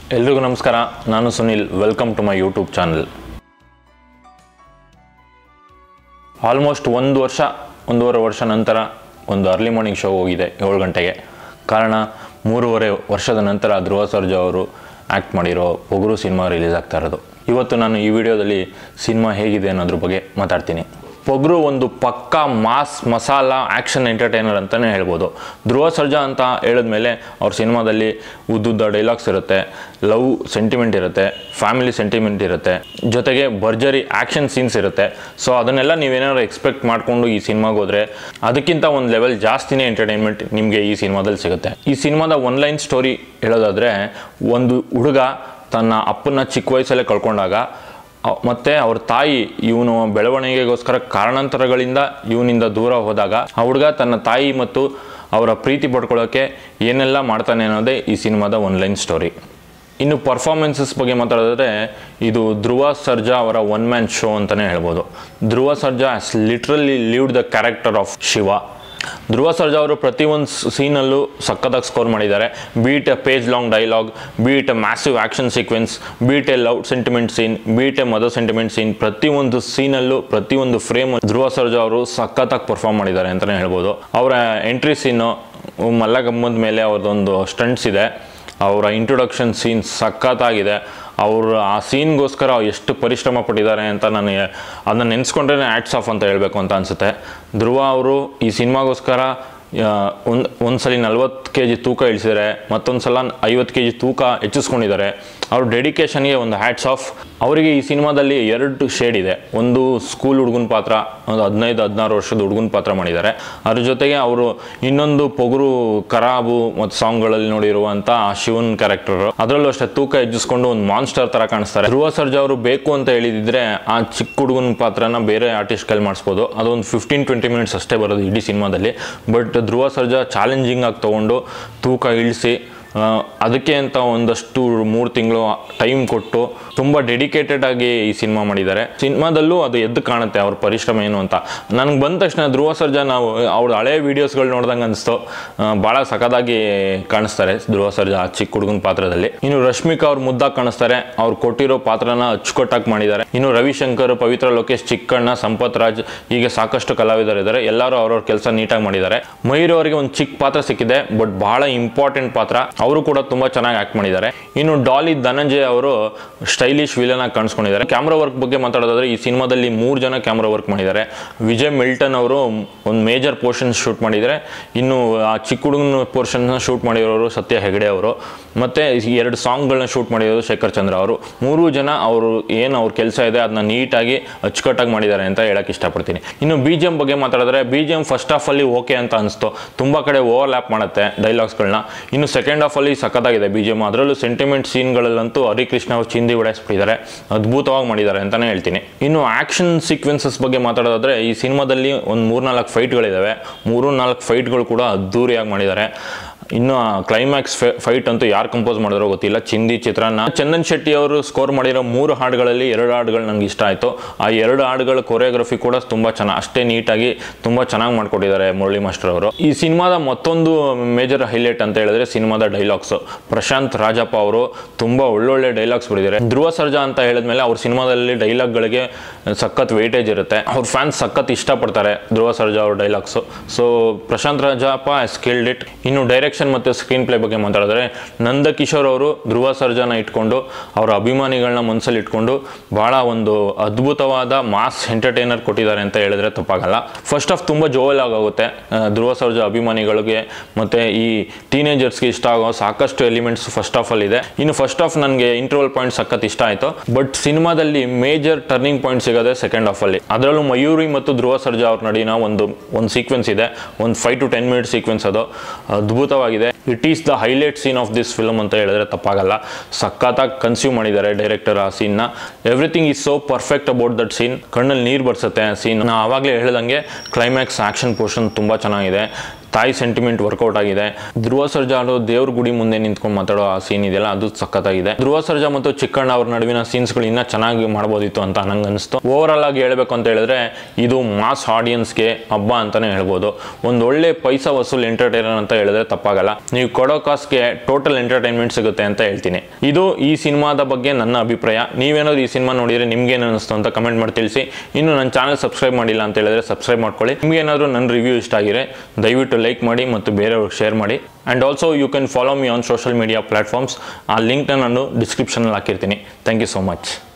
ಎಲ್ರಿಗೂ ನಮಸ್ಕಾರ ನಾನು Sunil welcome to my YouTube channel almost ಒಂದು ವರ್ಷ ಒಂದೂವರೆ ವರ್ಷ ನಂತರ ಒಂದು ಅರ್ಲಿ ಮಾರ್ನಿಂಗ್ ಶೋ ಹೋಗಿದೆ ಏಳು ಗಂಟೆಗೆ ಕಾರಣ ಮೂರುವರೆ ವರ್ಷದ ನಂತರ ಧ್ರುವ ಸರ್ಜಾ ಅವರು ಆ್ಯಕ್ಟ್ ಮಾಡಿರೋ ಪೊಗರು ಸಿನಿಮಾ ರಿಲೀಸ್ ಆಗ್ತಾ ಇರೋದು ಇವತ್ತು ನಾನು ಈ ವಿಡಿಯೋದಲ್ಲಿ ಸಿನಿಮಾ ಹೇಗಿದೆ ಅನ್ನೋದ್ರ ಬಗ್ಗೆ ಮಾತಾಡ್ತೀನಿ ಪೊಗರು ಒಂದು ಪಕ್ಕಾ ಮಾಸ್ ಮಸಾಲ ಆ್ಯಕ್ಷನ್ ಎಂಟರ್ಟೈನರ್ ಅಂತಲೇ ಹೇಳ್ಬೋದು ಧ್ರುವ ಸರ್ಜಾ ಅಂತ ಹೇಳಿದ್ಮೇಲೆ ಅವ್ರ ಸಿನಿಮಾದಲ್ಲಿ ಉದ್ದುದ್ದ ಡೈಲಾಗ್ಸ್ ಇರುತ್ತೆ ಲವ್ ಸೆಂಟಿಮೆಂಟ್ ಇರುತ್ತೆ ಫ್ಯಾಮಿಲಿ ಸೆಂಟಿಮೆಂಟ್ ಇರುತ್ತೆ ಜೊತೆಗೆ ಭರ್ಜರಿ ಆ್ಯಕ್ಷನ್ ಸೀನ್ಸ್ ಇರುತ್ತೆ ಸೊ ಅದನ್ನೆಲ್ಲ ನೀವೇನಾದ್ರು ಎಕ್ಸ್ಪೆಕ್ಟ್ ಮಾಡಿಕೊಂಡು ಈ ಸಿನಿಮಾಗೆ ಹೋದರೆ ಅದಕ್ಕಿಂತ ಒಂದು ಲೆವೆಲ್ ಜಾಸ್ತಿನೇ ಎಂಟರ್ಟೈನ್ಮೆಂಟ್ ನಿಮಗೆ ಈ ಸಿನಿಮಾದಲ್ಲಿ ಸಿಗುತ್ತೆ ಈ ಸಿನಿಮಾದ ಒನ್ಲೈನ್ ಸ್ಟೋರಿ ಹೇಳೋದಾದರೆ ಒಂದು ಹುಡುಗ ತನ್ನ ಅಪ್ಪನ ಚಿಕ್ಕ ವಯಸ್ಸಲ್ಲೇ ಕಳ್ಕೊಂಡಾಗ ಅವ್- ಮತ್ತೆ ಅವ್ರ ತಾಯಿ ಇವನು ಬೆಳವಣಿಗೆಗೋಸ್ಕರ ಕಾರಣಾಂತರಗಳಿಂದ ಇವನಿಂದ ದೂರ ಹೋದಾಗ ಆ ಹುಡುಗ ತನ್ನ ತಾಯಿ ಮತ್ತು ಅವರ ಪ್ರೀತಿ ಪಡ್ಕೊಳ್ಳೋಕ್ಕೆ ಏನೆಲ್ಲ ಮಾಡ್ತಾನೆ ಅನ್ನೋದೇ ಈ ಸಿನಿಮಾದ ಒನ್ಲೈನ್ ಸ್ಟೋರಿ ಇನ್ನು ಪರ್ಫಾರ್ಮೆನ್ಸಸ್ ಬಗ್ಗೆ ಮಾತಾಡಿದ್ರೆ ಇದು ಧ್ರುವ ಸರ್ಜಾ ಅವರ ಒನ್ ಮ್ಯಾನ್ ಶೋ ಅಂತಲೇ ಹೇಳ್ಬೋದು Dhruva Sarja has literally lived the character of Shiva Dhruva Sarja ಅವರು ಪ್ರತಿಯೊಂದು ಸೀನಲ್ಲೂ ಸಖತ್ತಾಗಿ ಸ್ಕೋರ್ ಮಾಡಿದ್ದಾರೆ be it a page long dialogue be it a massive action sequence be it a love sentiment scene be it a mother sentiment scene ಪ್ರತಿಯೊಂದು ಸೀನಲ್ಲೂ ಪ್ರತಿಯೊಂದು ಫ್ರೇಮ್ ಧ್ರುವ ಸರ್ಜಾ ಅವರು ಸಖತ್ತಾಗಿ ಪರ್ಫಾರ್ಮ್ ಮಾಡಿದ್ದಾರೆ ಅಂತಲೇ ಹೇಳ್ಬೋದು ಅವರ ಎಂಟ್ರಿ ಸೀನು ಮಲ್ಲಗಮ್ಮದ ಮೇಲೆ ಅವ್ರದ್ದೊಂದು ಸ್ಟಂಟ್ಸ್ ಇದೆ ಅವರ ಇಂಟ್ರೊಡಕ್ಷನ್ ಸೀನ್ ಸಖತ್ತಾಗಿದೆ ಅವರು ಆ ಸೀನ್ಗೋಸ್ಕರ ಎಷ್ಟು ಪರಿಶ್ರಮ ಪಟ್ಟಿದ್ದಾರೆ ಅಂತ ನನಗೆ ಅದನ್ನ ನೆನೆಸ್ಕೊಂಡ್ರೆ ಆ್ಯಡ್ಸ್ ಆಫ್ ಅಂತ ಹೇಳಬೇಕು ಅಂತ ಅನಿಸುತ್ತೆ ಧ್ರುವ ಅವರು ಈ ಸಿನಿಮಾಗೋಸ್ಕರ ಒಂದು ಒಂದು ಸಲ ನಲ್ವತ್ತು ಕೆ ಜಿ ತೂಕ ಇಳಿಸಿದ್ದಾರೆ ಮತ್ತೊಂದು ಸಲ ಐವತ್ತು ಕೆ ಜಿ ತೂಕ ಹೆಚ್ಚಿಸ್ಕೊಂಡಿದ್ದಾರೆ ಅವ್ರ ಡೆಡಿಕೇಶನ್ಗೆ ಒಂದು ಹ್ಯಾಟ್ಸ್ ಆಫ್ ಅವರಿಗೆ ಈ ಸಿನಿಮಾದಲ್ಲಿ ಎರಡು ಶೇಡ್ ಇದೆ ಒಂದು ಸ್ಕೂಲ್ ಹುಡುಗನ ಪಾತ್ರ ಒಂದು ಹದಿನೈದು ಹದಿನಾರು ವರ್ಷದ ಹುಡುಗನ ಪಾತ್ರ ಮಾಡಿದ್ದಾರೆ ಅದ್ರ ಜೊತೆಗೆ ಅವರು ಇನ್ನೊಂದು ಪೊಗರು ಕರಾಬು ಮತ್ತು ಸಾಂಗ್ಗಳಲ್ಲಿ ನೋಡಿರುವಂಥ ಆ ಶಿವನ್ ಕ್ಯಾರೆಕ್ಟರ್ ಅದರಲ್ಲೂ ಅಷ್ಟೇ ತೂಕ ಹೆಚ್ಚಿಸ್ಕೊಂಡು ಒಂದು ಮಾನ್ಸ್ಟರ್ ಥರ ಕಾಣಿಸ್ತಾರೆ ಧ್ರುವ ಸರ್ಜಾ ಅವರು ಬೇಕು ಅಂತ ಹೇಳಿದಿದ್ರೆ ಆ ಚಿಕ್ಕ ಹುಡುಗನ ಪಾತ್ರನ ಬೇರೆ ಆರ್ಟಿಸ್ಟ್ ಕೈಲಿ ಮಾಡಿಸ್ಬೋದು ಅದೊಂದು ಫಿಫ್ಟೀನ್ ಟ್ವೆಂಟಿ ಮಿನಿಟ್ಸ್ ಅಷ್ಟೇ ಬರೋದು ಇಡೀ ಸಿನಿಮಾದಲ್ಲಿ ಬಟ್ ಧ್ರುವ ಸರ್ಜಾ ಚಾಲೆಂಜಿಂಗ್ ಆಗಿ ತೊಗೊಂಡು ತೂಕ ಇಳಿಸಿ ಆ, ಅದಕ್ಕೆ ಅಂತ ಒಂದಷ್ಟು ಮೂರು ತಿಂಗಳು ಟೈಮ್ ಕೊಟ್ಟು ತುಂಬ ಡೆಡಿಕೇಟೆಡ್ ಆಗಿ ಈ ಸಿನಿಮಾ ಮಾಡಿದ್ದಾರೆ ಸಿನಿಮಾದಲ್ಲೂ ಅದು ಎದ್ದು ಕಾಣುತ್ತೆ ಅವ್ರ ಪರಿಶ್ರಮ ಏನು ಅಂತ ನನಗೆ ಬಂದ ತಕ್ಷಣ ಧ್ರುವ ಸರ್ಜಾ ನಾವು ಅವ್ರ ಹಳೆ ವೀಡಿಯೋಸ್ಗಳು ನೋಡ್ದಂಗೆ ಅನಿಸ್ತು ಭಾಳ ಸಖತ್ತಾಗಿ ಕಾಣಿಸ್ತಾರೆ ಧ್ರುವ ಸರ್ಜಾ ಆ ಚಿಕ್ಕ ಹುಡುಗನ ಪಾತ್ರದಲ್ಲಿ ಇನ್ನು ರಶ್ಮಿಕಾ ಅವ್ರು ಮುದ್ದಾಗಿ ಕಾಣಿಸ್ತಾರೆ ಅವ್ರು ಕೊಟ್ಟಿರೋ ಪಾತ್ರನ ಅಚ್ಚುಕಟ್ಟಾಗಿ ಮಾಡಿದ್ದಾರೆ ಇನ್ನು ರವಿಶಂಕರ್ ಪವಿತ್ರ ಲೋಕೇಶ್ ಚಿಕ್ಕಣ್ಣ ಸಂಪತ್ ರಾಜ್ ಹೀಗೆ ಸಾಕಷ್ಟು ಕಲಾವಿದರಿದ್ದಾರೆ ಎಲ್ಲರೂ ಅವ್ರವ್ರ ಕೆಲಸ ನೀಟಾಗಿ ಮಾಡಿದ್ದಾರೆ ಮಯೂರ್ ಅವರಿಗೆ ಒಂದು ಚಿಕ್ಕ ಪಾತ್ರ ಸಿಕ್ಕಿದೆ ಬಟ್ ಬಹಳ ಇಂಪಾರ್ಟೆಂಟ್ ಪಾತ್ರ ಅವರು ಕೂಡ ತುಂಬಾ ಚೆನ್ನಾಗಿ ಆಕ್ಟ್ ಮಾಡಿದ್ದಾರೆ ಇನ್ನು ಡಾಲಿ ಧನಂಜಯ್ ಅವರು ಸ್ಟೈಲಿಶ್ ವಿಲನ್ ಆಗಿ ಕಾಣಿಸ್ಕೊಂಡಿದ್ದಾರೆ ಕ್ಯಾಮ್ರಾ ವರ್ಕ್ ಬಗ್ಗೆ ಮಾತಾಡೋದಾದ್ರೆ ಈ ಸಿನಿಮಾದಲ್ಲಿ ಮೂರು ಜನ ಕ್ಯಾಮ್ರಾ ವರ್ಕ್ ಮಾಡಿದ್ದಾರೆ ವಿಜಯ್ ಮಿಲ್ಟನ್ ಅವರು ಒಂದು ಮೇಜರ್ ಪೋರ್ಷನ್ ಶೂಟ್ ಮಾಡಿದ್ದಾರೆ ಇನ್ನು ಆ ಚಿಕ್ಕ ಹುಡುಗನ ಪೋರ್ಷನ್ನ ಶೂಟ್ ಮಾಡಿರೋರು ಸತ್ಯ ಹೆಗಡೆ ಅವರು ಮತ್ತೆ ಈ ಎರಡು ಸಾಂಗ್ಗಳನ್ನ ಶೂಟ್ ಮಾಡಿರೋರು ಶೇಖರ್ ಚಂದ್ರ ಅವರು ಮೂರು ಜನ ಅವರು ಏನು ಅವ್ರ ಕೆಲಸ ಇದೆ ಅದನ್ನ ನೀಟಾಗಿ ಅಚ್ಚುಕಟ್ಟಾಗಿ ಮಾಡಿದ್ದಾರೆ ಅಂತ ಹೇಳಕ್ ಇಷ್ಟಪಡ್ತೀನಿ ಇನ್ನು ಬಿ ಜಿ ಎಂ ಬಗ್ಗೆ ಮಾತಾಡಿದ್ರೆ B G M first half ಅಲ್ಲಿ ಓಕೆ ಅಂತ ಅನಿಸ್ತು ತುಂಬಾ ಕಡೆ ಓವರ್ಲ್ಯಾಪ್ ಮಾಡುತ್ತೆ ಡೈಲಾಗ್ಸ್ಗಳನ್ನ ಇನ್ನು ಸೆಕೆಂಡ್ ಹಾಫ್ ಅಲ್ಲಿ ಸಖತ್ತಾಗಿದೆ ಬಿ ಜಿ ಎಂ ಅದರಲ್ಲೂ ಸೆಂಟಿಮೆಂಟ್ ಸೀನ್ಗಳಲ್ಲಂತೂ ಹರಿಕೃಷ್ಣ ಅವರು ಚಿಂದಿ ಉಡಾಯಿಸ್ಬಿಟ್ಟಿದ್ದಾರೆ ಅದ್ಭುತವಾಗಿ ಮಾಡಿದ್ದಾರೆ ಅಂತಾನೆ ಹೇಳ್ತೀನಿ ಇನ್ನು ಆಕ್ಷನ್ ಸೀಕ್ವೆನ್ಸಸ್ ಬಗ್ಗೆ ಮಾತಾಡೋದಾದ್ರೆ ಈ ಸಿನಿಮಾದಲ್ಲಿ ಒಂದು ಮೂರ್ನಾಲ್ಕು ಫೈಟ್ಗಳಿದ್ದಾವೆ ಮೂರು ನಾಲ್ಕು ಫೈಟ್ಗಳು ಕೂಡ ಅದ್ದೂರಿಯಾಗಿ ಮಾಡಿದ್ದಾರೆ ಇನ್ನು ಕ್ಲೈಮ್ಯಾಕ್ಸ್ ಫೈಟ್ ಅಂತೂ ಯಾರು ಕಂಪೋಸ್ ಮಾಡಿದ್ರೋ ಗೊತ್ತಿಲ್ಲ ಚಿಂದಿ ಚಿತ್ರಾನ್ನ ಚಂದನ್ ಶೆಟ್ಟಿ ಅವರು ಸ್ಕೋರ್ ಮಾಡಿರೋ ಮೂರು ಹಾಡುಗಳಲ್ಲಿ ಎರಡು ಹಾಡುಗಳು ನನಗೆ ಇಷ್ಟ ಆಯಿತು ಆ ಎರಡು ಹಾಡುಗಳ ಕೊರಿಯೋಗ್ರಫಿ ಕೂಡ ತುಂಬ ಚೆನ್ನಾಗಿ ಅಷ್ಟೇ ನೀಟಾಗಿ ತುಂಬ ಚೆನ್ನಾಗಿ ಮಾಡ್ಕೊಟ್ಟಿದ್ದಾರೆ ಮುರಳಿ ಮಾಸ್ಟರ್ ಅವರು ಈ ಸಿನಿಮಾದ ಮತ್ತೊಂದು ಮೇಜರ್ ಹೈಲೈಟ್ ಅಂತ ಹೇಳಿದ್ರೆ ಸಿನಿಮಾದ ಡೈಲಾಗ್ಸ್ ಪ್ರಶಾಂತ್ ರಾಜಪ್ಪ ಅವರು ತುಂಬ ಒಳ್ಳೊಳ್ಳೆ ಡೈಲಾಗ್ಸ್ ಬರೆದಿದ್ದಾರೆ ಧ್ರುವ ಸರ್ಜಾ ಅಂತ ಹೇಳಿದ್ಮೇಲೆ ಅವ್ರ ಸಿನಿಮಾದಲ್ಲಿ ಡೈಲಾಗ್ಗಳಿಗೆ ಸಖತ್ ವೆಯ್ಟೇಜ್ ಇರುತ್ತೆ ಅವ್ರ ಫ್ಯಾನ್ಸ್ ಸಖತ್ ಇಷ್ಟಪಡ್ತಾರೆ ಧ್ರುವ ಸರ್ಜಾ ಅವ್ರ dialogues so Prashanth Rajappa skilled it ಇನ್ನು ಡೈರೆಕ್ಷನ್ ಮತ್ತು ಸ್ಕ್ರೀನ್ ಪ್ಲೇ ಬಗ್ಗೆ ಮಾತಾಡಿದ್ರೆ ನಂದಕಿಶೋರ್ ಅವರು ಧ್ರುವ ಸರ್ಜಾನ ಇಟ್ಕೊಂಡು ಅವರ ಅಭಿಮಾನಿಗಳನ್ನ ಮನಸ್ಸಲ್ಲಿ ಇಟ್ಕೊಂಡು ಬಹಳ ಒಂದು ಅದ್ಭುತವಾದ ಮಾಸ್ ಎಂಟರ್ಟೈನರ್ ಕೊಟ್ಟಿದ್ದಾರೆ ಅಂತ ಹೇಳಿದ್ರೆ ತಪ್ಪಾಗಲ್ಲ ಫಸ್ಟ್ ಆಫ್ ತುಂಬ ಜೋವಲ್ ಆಗುತ್ತೆ ಆ, ಧ್ರುವ ಸರ್ಜಾ ಅಭಿಮಾನಿಗಳಿಗೆ ಮತ್ತೆ ಈ ಟೀನೇಜರ್ಸ್ಗೆ ಇಷ್ಟ ಆಗೋ ಸಾಕಷ್ಟು ಎಲಿಮೆಂಟ್ಸ್ ಫಸ್ಟ್ ಆಫ್ ಅಲ್ಲಿ ಇದೆ ಇನ್ನು ಫಸ್ಟ್ ಆಫ್ ನನಗೆ ಇಂಟರ್ವಲ್ ಪಾಯಿಂಟ್ ಸಖತ್ ಇಷ್ಟ ಆಯಿತು ಬಟ್ ಸಿನಿಮಾದಲ್ಲಿ ಮೇಜರ್ ಟರ್ನಿಂಗ್ ಪಾಯಿಂಟ್ ಸಿಗೋದೆ ಸೆಕೆಂಡ್ ಹಾಫ್ ಅಲ್ಲಿ ಅದರಲ್ಲೂ ಮಯೂರಿ ಮತ್ತು ಧ್ರುವ ಸರ್ಜಾ ಅವ್ರ ನಡುವಿನ ಒಂದು ಒಂದು ಸೀಕ್ವೆನ್ಸ್ ಇದೆ ಒಂದು five to ten minute sequence ಅದು ಅದ್ಭುತವಾಗಿದೆ it is the highlight scene of this film ಅಂತ ಹೇಳಿದ್ರೆ ತಪ್ಪಾಗಲ್ಲ ಸಖತ್ತಾಗಿ ಕನ್ಸ್ಯೂಮ್ ಮಾಡಿದ್ದಾರೆ ಡೈರೆಕ್ಟರ್ ಆ ಸೀನ್ನ everything is so perfect about that scene ಕಣ್ಣಲ್ಲಿ ನೀರು ಬರ್ಸುತ್ತೆ ಆ ಸೀನ್ ನಾ ಆವಾಗಲೇ ಹೇಳ್ದಂಗೆ ಕ್ಲೈಮ್ಯಾಕ್ಸ್ ಆಕ್ಷನ್ ಪೋರ್ಷನ್ ತುಂಬ ಚೆನ್ನಾಗಿದೆ ತಾಯಿ ಸೆಂಟಿಮೆಂಟ್ ವರ್ಕೌಟ್ ಆಗಿದೆ ಧ್ರುವ ಸರ್ಜಾ ಅವರು ದೇವ್ರ ಗುಡಿ ಮುಂದೆ ನಿಂತ್ಕೊಂಡು ಮಾತಾಡೋ ಆ ಸೀನ್ ಇದೆಯಲ್ಲ ಅದು ಸಖತ್ತಾಗಿದೆ ಧ್ರುವ ಸರ್ಜಾ ಮತ್ತು ಚಿಕ್ಕಣ್ಣ ಅವ್ರ ನಡುವಿನ ಸೀನ್ಸ್ಗಳು ಇನ್ನೂ ಚೆನ್ನಾಗಿ ಮಾಡ್ಬೋದಿತ್ತು ಅಂತ ನಂಗೆ ಅನಿಸ್ತು ಓವರಾಲ್ ಆಗಿ ಹೇಳ್ಬೇಕು ಅಂತ ಹೇಳಿದ್ರೆ ಇದು ಮಾಸ್ ಆಡಿಯನ್ಸ್ಗೆ ಹಬ್ಬ ಅಂತಾನೆ ಹೇಳ್ಬೋದು ಒಂದು ಒಳ್ಳೆ ಪೈಸಾ ವಸೂಲ್ ಎಂಟರ್ಟೈನರ್ ಅಂತ ಹೇಳಿದ್ರೆ ತಪ್ಪಾಗಲ್ಲ ನೀವು ಕೊಡೋ ಕಾಸ್ಗೆ ಟೋಟಲ್ ಎಂಟರ್ಟೈನ್ಮೆಂಟ್ ಸಿಗುತ್ತೆ ಅಂತ ಹೇಳ್ತೀನಿ ಇದು ಈ ಸಿನಿಮಾದ ಬಗ್ಗೆ ನನ್ನ ಅಭಿಪ್ರಾಯ ನೀವೇನಾದ್ರು ಈ ಸಿನಿಮಾ ನೋಡಿದ್ರೆ ನಿಮ್ಗೆ ಏನು ಅನಿಸ್ತು ಅಂತ ಕಮೆಂಟ್ ಮಾಡಿ ತಿಳಿಸಿ ಇನ್ನು ನನ್ನ ಚಾನಲ್ ಸಬ್ಸ್ಕ್ರೈಬ್ ಮಾಡಿಲ್ಲ ಅಂತ ಹೇಳಿದ್ರೆ ಸಬ್ಸ್ಕ್ರೈಬ್ ಮಾಡ್ಕೊಳ್ಳಿ ನಿಮ್ಗೆ ಏನಾದರೂ ನನ್ನ ರಿವ್ಯೂ ಇಷ್ಟ ಆಗಿದ್ರೆ ದಯವಿಟ್ಟು ಲೈಕ್ ಮಾಡಿ ಮತ್ತು ಬೇರೆಯವ್ರಿಗೆ ಶೇರ್ ಮಾಡಿ and also you can follow me on social media platforms ಆ ಲಿಂಕ್ನ ನಾನು ಡಿಸ್ಕ್ರಿಪ್ಷನಲ್ಲಿ ಹಾಕಿರ್ತೀನಿ ಥ್ಯಾಂಕ್ ಯು ಸೋ ಮಚ್